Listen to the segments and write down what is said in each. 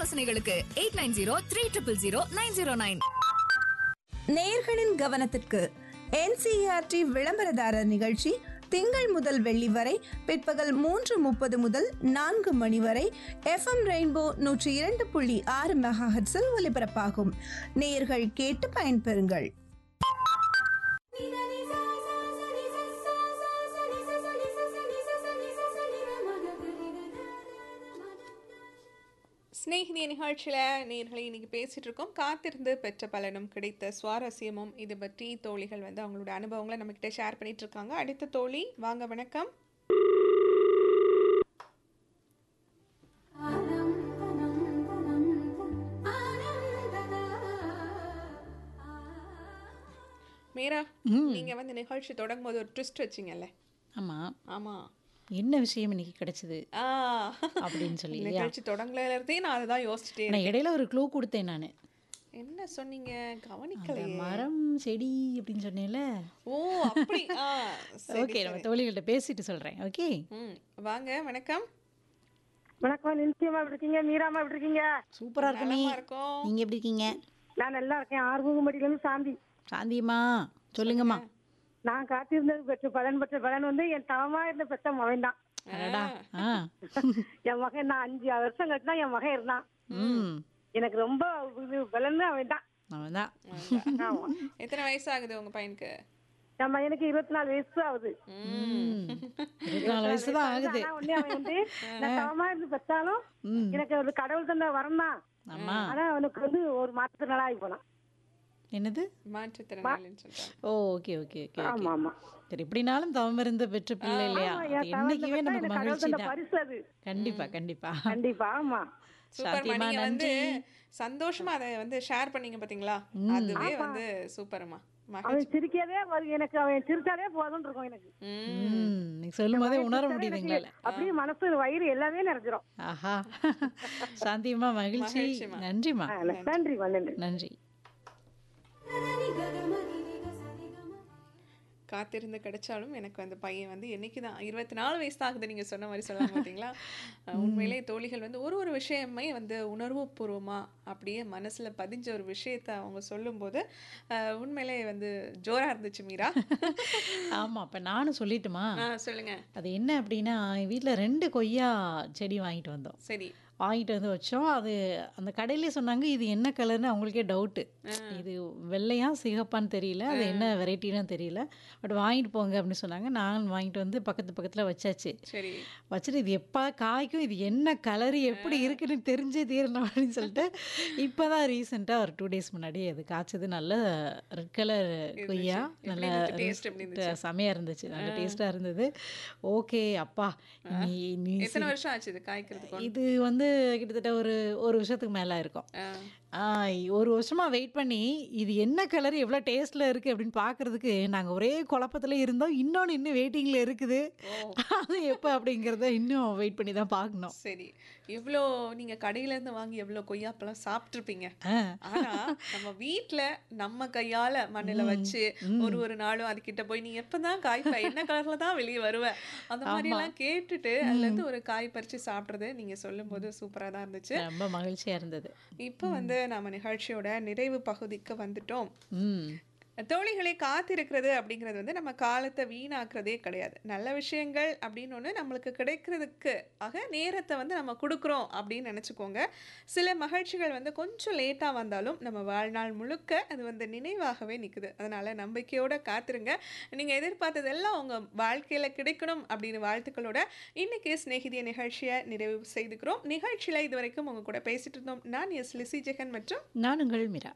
ஆலோசனைகளுக்கு eight nine zero three triple zero nine zero nine நேயர்களின் கவனத்திற்கு என்சிஆர்டி விளம்பரதாரர் நிகழ்ச்சி திங்கள் முதல் வெள்ளி வரை பிற்பகல் மூன்று முப்பது முதல் நான்கு மணி வரை எஃப்எம் ரெயின்போ நூற்றி இரண்டு புள்ளி ஆறு மெகாஹெட்ஸில் ஒலிபரப்பாகும் நேயர்கள் கேட்டு பயன்பெறுங்கள் ஸ்நேகிதிய நிகழ்ச்சியில் நேர்களை இன்னைக்கு பேசிட்டு இருக்கோம் காத்திருந்து பெற்ற பலனும் கிடைத்த சுவாரஸ்யமும் இது பற்றி தோழிகள் வந்து அவங்களோட அனுபவங்களை நம்மக்கிட்ட ஷேர் பண்ணிட்டு இருக்காங்க அடுத்த தோழி வாங்க வணக்கம் மீரா நீங்க வந்து நிகழ்ச்சி தொடங்கும் போது ஒரு ட்விஸ்ட் வச்சீங்கல்ல ஆமாம் ஆமா என்ன விஷயம் இன்னைக்கு கிடைச்சது ஆ அப்படின்னு சொல்லி இல்லையா நிகழ்ச்சி தொடங்கல இருந்தே நான் அதை தான் யோசிச்சுட்டே நான் இடையில ஒரு க்ளூ கொடுத்தேன் நான் என்ன சொன்னீங்க அந்த கவனிக்கலையே மரம் செடி அப்படின்னு சொன்னேன்ல ஓ அப்படி ஆ சரி ஓகே நம்ம தோழிகள்கிட்ட பேசிட்டு சொல்றேன் ஓகே ம் வாங்க வணக்கம் வணக்கம் நிச்சயமா எப்படி இருக்கீங்க மீராமா எப்படி இருக்கீங்க சூப்பரா இருக்கு நீ நலமா இருக்கோம் நீங்க எப்படி இருக்கீங்க நான் நல்லா இருக்கேன் ஆறுமுகமடியில இருந்து சாந்தி சாந்தியம்மா சொல்லுங்கம்மா நான் காத்திருந்தது பெற்ற பலன் பெற்ற பலன் வந்து என் தவமா இருந்த பெற்ற மகன் தான் அடடா ஆ என் மகன் நான் அஞ்சு வருஷம் கழிச்சு தான் என் மகன் இருந்தான் ம் எனக்கு ரொம்ப இது பலன் அவன் தான் அவன் தான் ஆமா எத்தனை வயசு ஆகுது உங்க பையனுக்கு என் பையனுக்கு இருபத்தி நாலு வயசு ஆகுது ம் இருபத்தி நாலு வயசு தான் ஆகுது ஆனா உடனே அவன் வந்து நான் தவமா இருந்து பெற்றாலும் ம் எனக்கு ஒரு கடவுள் தந்த வரம் தான் ஆமா ஆனா அவனுக்கு வந்து ஒரு மாற்றத்தினால ஆகி போனான் என்னது மாற்றுத்திறனாளின்னு சொல்றாங்க ஓ ஓகே ஓகே ஓகே ஆமா ஆமா சரி எப்படினாலும் தவமிருந்து பெற்ற பிள்ளை இல்லையா ஆமா, அது என் தவறுல என்னைக்குமே பெற்றா நமக்கு எனக்கு கடவுள் மகிழ்ச்சி தந்த தான் பரிசு அது கண்டிப்பா கண்டிப்பா கண்டிப்பா ஆமா சூப்பர் சாந்தியம்மா, நீங்க வந்து நன்றி. சந்தோஷமா அதை வந்து ஷேர் பண்ணீங்க பாத்தீங்களா அதுவே வந்து சூப்பர்மா மகிழ்ச்சி அவன் சிரிக்கவே வரு- எனக்கு அவன் சிரிச்சாலே போதும்னு இருக்கும் எனக்கு ம் ம் நீங்க சொல்லும் போதே உணர சிரிச்சாலே முடியுது எனக்கு எங்களால அப்படியே மனசு வயிறு எல்லாமே நிறைஞ்சிரும் ஆஹா சாந்தியம்மா மகிழ்ச்சி மகிழ்ச்சிம்மா. நன்றிம்மா ஆ, நன்றி நன்றி நன்றி காத்திருந்து கிடைச்சாலும் எனக்கு அந்த பையன் வந்து என்னைக்கு தான் இருபத்தி நாலு வயசு தான் ஆகுது நீங்கள் சொன்ன மாதிரி சொல்ல மாட்டீங்களா அஹ் உண்மையிலே தோழிகள் வந்து ஒரு ஒரு விஷயமே வந்து உணர்வுபூர்வமாக அப்படியே மனசில் பதிஞ்ச ஒரு விஷயத்தை அவங்க சொல்லும்போது அஹ் உண்மையிலே வந்து ஜோராக இருந்துச்சு மீரா ஆமா அப்ப நானும் சொல்லட்டுமா ஆ சொல்லுங்க அது என்ன அப்படின்னா என் வீட்ல ரெண்டு கொய்யா செடி வாங்கிட்டு வந்தோம் சரி வாங்கிட்டு வந்து வச்சோம் அது அந்த கடையிலே சொன்னாங்க இது என்ன கலர்னு அவங்களுக்கே டவுட்டு இது வெள்ளையா சிகப்பான்னு தெரியல அது என்ன வெரைட்டின்னு தெரியல பட் வாங்கிட்டு போங்க அப்படின்னு சொன்னாங்க நான் வாங்கிட்டு வந்து பக்கத்து பக்கத்துல வச்சாச்சு சரி வச்சுட்டு இது எப்போ காய்க்கும் இது என்ன கலர் எப்படி இருக்குன்னு தெரிஞ்சே தீரணும் அப்படின்னு சொல்லிட்டு இப்போ தான் ரீசெண்டாக ஒரு டூ டேஸ் முன்னாடி அது காய்ச்சது நல்ல ரெட் கலர் கொய்யா எப்படி நல்ல இருந்துச்சு? taste எப்படி இருந்துச்சு? செமையாக இருந்துச்சு நல்ல டேஸ்ட்டாக இருந்தது ஓகே அப்பா நீ நீ எத்தனை வருஷம் ஆச்சு இது காய்க்கிறதுக்கு இது வந்து கிட்டத்தட்ட ஒரு ஒரு வருஷத்துக்கு மேலே இருக்கும் ஆ, ஆ, ஒரு வருஷமா வெயிட் பண்ணி இது என்ன கலர் எவ்வளோ டேஸ்ட்ல இருக்கு அப்படின்னு பார்க்கறதுக்கு நாங்கள் ஒரே குழப்பத்துல இருந்தோம் இன்னொன்று இன்னும் வெயிட்டிங்ல இருக்குது அது எப்போ அப்படிங்கிறத இன்னும் வெயிட் பண்ணி தான் பார்க்கணும் சரி எவ்வளோ நீங்க கடையில இருந்து வாங்கி எவ்வளோ கொய்யாப்பழம் சாப்பிட்ருப்பீங்க ஆ, ஆனா நம்ம வீட்ல நம்ம கையால மண்ணுல வச்சு ஒரு ஒரு நாளும் அதுகிட்ட போய் நீ எப்பதான் காய்ப்ப என்ன கலர்ல தான் வெளியே வருவ அந்த மாதிரி எல்லாம் கேட்டுட்டு அதுல இருந்து ஒரு காய் பறிச்சு சாப்பிடுறது நீங்க சொல்லும்போது சூப்பரா தான் இருந்துச்சு ரொம்ப மகிழ்ச்சியா இருந்தது இப்போ வந்து நம்ம நிகழ்ச்சியோட நிறைவு பகுதிக்கு வந்துட்டோம் ம் தோழிகளை காத்திருக்கிறது அப்படிங்கிறது வந்து நம்ம காலத்தை வீணாக்குறதே கிடையாது நல்ல விஷயங்கள் அப்படின்னு ஒன்று நம்மளுக்கு கிடைக்கிறதுக்கு ஆக நேரத்தை வந்து நம்ம கொடுக்குறோம் அப்படின்னு நினச்சிக்கோங்க சில மகிழ்ச்சிகள் வந்து கொஞ்சம் லேட்டாக வந்தாலும் நம்ம வாழ்நாள் முழுக்க அது வந்து நினைவாகவே நிற்குது அதனால் நம்பிக்கையோட காத்திருங்க நீங்கள் எதிர்பார்த்ததெல்லாம் உங்கள் வாழ்க்கையில் கிடைக்கணும் அப்படின்னு வாழ்த்துக்களோட இன்னைக்கு சிநேகிதிய நிகழ்ச்சியை நிறைவு செய்துக்கிறோம் நிகழ்ச்சியில் இது வரைக்கும் உங்கள் கூட பேசிட்டு இருந்தோம் நான் எஸ் லிசி ஜெகன் மற்றும் நான் உங்கள் மீரா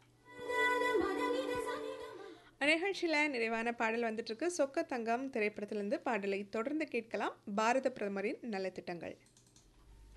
நிகழ்ச்சியில் நிறைவான பாடல் வந்துட்டு இருக்கு சொக்க தங்கம் திரைப்படத்திலிருந்து பாடலை தொடர்ந்து கேட்கலாம் பாரத பிரதமரின் நலத்திட்டங்கள்